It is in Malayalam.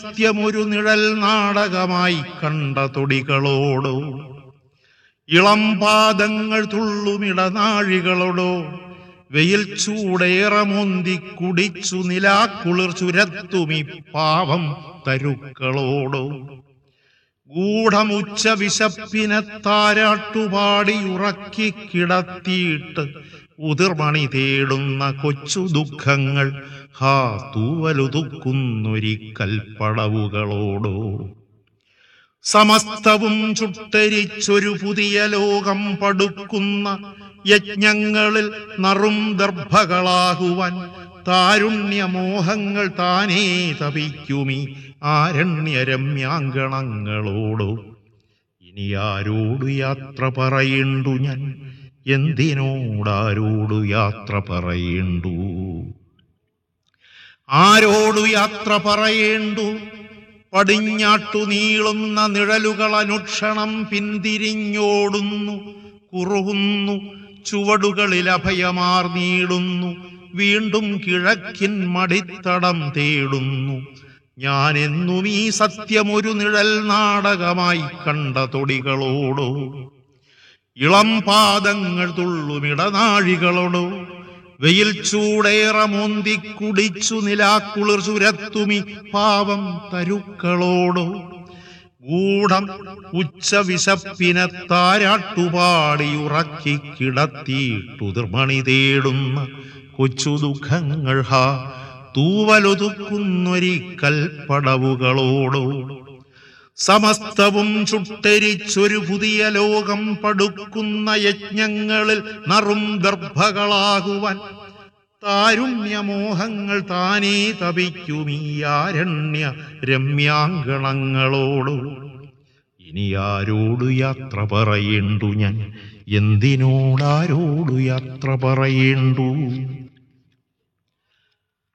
സത്യമൊരു നിഴൽ നാടകമായി കണ്ട തൊടികളോടോ ഇളം പാദങ്ങൾ തുള്ളുമിടനാഴികളോടോ വെയിൽ ചൂടേറമൊന്തി കുടിച്ചു നിലാക്കുളിർ ചുരത്തുമി പാവം തരുക്കളോടോ ഗൂഢമുച്ച വിശപ്പിനെ താരാട്ടുപാടി ഉറക്കി കിടത്തിയിട്ട് ഉതിർമണി തേടുന്ന കൊച്ചു ദുഃഖങ്ങൾ ഹാ തൂവലുതുക്കുന്നൊരി കൽപ്പടവുകളോടോ സമസ്തവും ചുട്ടരിച്ചൊരു പുതിയ ലോകം പടുക്കുന്ന യജ്ഞങ്ങളിൽ നറും ദർഭകളാകുവാൻ താരുണ്യമോഹങ്ങൾ താനേ തപിക്കുമീ ആരണ്യരമ്യാങ്കണങ്ങളോടോ ഇനി ആരോടു യാത്ര പറയണ്ടു ഞാൻ എന്തിനോടാരോടു യാത്ര പറയേണ്ടു ആരോടു യാത്ര പറയേണ്ടു പടിഞ്ഞാട്ടു നീളുന്ന നിഴലുകൾ അനുക്ഷണം പിന്തിരിഞ്ഞോടുന്നു കുറുകുന്നു ചുവടുകളിൽ അഭയമാർ നീളുന്നു വീണ്ടും കിഴക്കിൻ മടിത്തടം തേടുന്നു ഞാൻ എന്നും ഈ സത്യമൊരു നിഴൽ നാടകമായി കണ്ട തൊടികളോടോ ഇളം പാദങ്ങൾ തുള്ളുമിടനാഴികളോടോ വെയിൽ ചൂടേറെ മോന്തി കുടിച്ചു നിലാക്കുളിർ ചുരത്തുമി പാവം തരുക്കളോടോ ഗൂഢം ഉച്ച വിശപ്പിനെ താരാട്ടുപാടി ഉറക്കി കിടത്തിയിട്ടുതിർമണി തേടുന്ന കൊച്ചു ദുഃഖങ്ങൾ ഹാ തൂവലൊതുക്കുന്നൊരി കൽപ്പടവുകളോടോ സമസ്തവും ചുട്ടരിച്ചൊരു പുതിയ ലോകം പടുക്കുന്ന യജ്ഞങ്ങളിൽ നറും ദർഭകളാകുവാൻ താരുണ്യമോഹങ്ങൾ താനേ തപിക്കുമീയാരണ്യ രമ്യാങ്കണങ്ങളോടു ഇനി ആരോടു യാത്ര പറയേണ്ടു ഞാൻ എന്തിനോടാരോടു യാത്ര പറയേണ്ടു